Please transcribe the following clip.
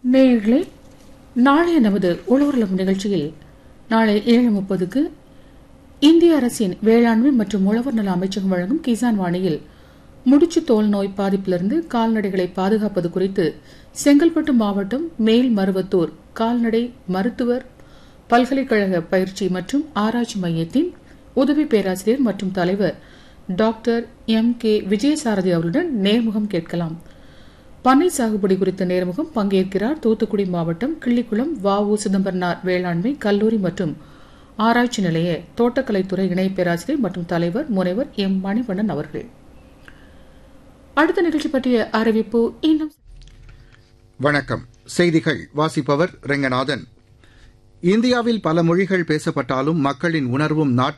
நேயர்களே நாளைய நமது உழவர்லம் நிகழ்ச்சியில் நாளை ஏழு முப்பதுக்கு இந்திய அரசின் வேளாண்மை மற்றும் உழவர் நல அமைச்சகம் வழங்கும் கிசான் வாணியில் முடிச்சு தோல் நோய் பாதிப்பிலிருந்து கால்நடைகளை பாதுகாப்பது குறித்து செங்கல்பட்டு மாவட்டம் மேல் மருவத்தூர் கால்நடை மருத்துவர் பல்கலைக்கழக பயிற்சி மற்றும் ஆராய்ச்சி மையத்தின் உதவி பேராசிரியர் மற்றும் தலைவர் டாக்டர் எம் கே விஜயசாரதி அவருடன் நேர்முகம் கேட்கலாம் பண்ணை சாகுபடி குறித்த நேர்முகம் பங்கேற்கிறார் தூத்துக்குடி மாவட்டம் கிள்ளிக்குளம் வ உ சிதம்பரனார் வேளாண்மை கல்லூரி மற்றும் ஆராய்ச்சி நிலைய தோட்டக்கலைத்துறை இணை பேராசிரியர் மற்றும் தலைவர் முனைவர் எம் மணிவண்ணன் அவர்கள் அடுத்த நிகழ்ச்சி பற்றிய அறிவிப்பு இன்னும் வணக்கம் செய்திகள் வாசிப்பவர் ரெங்கநாதன் இந்தியாவில் பல மொழிகள் பேசப்பட்டாலும் மக்களின் உணர்வும் நாட்டு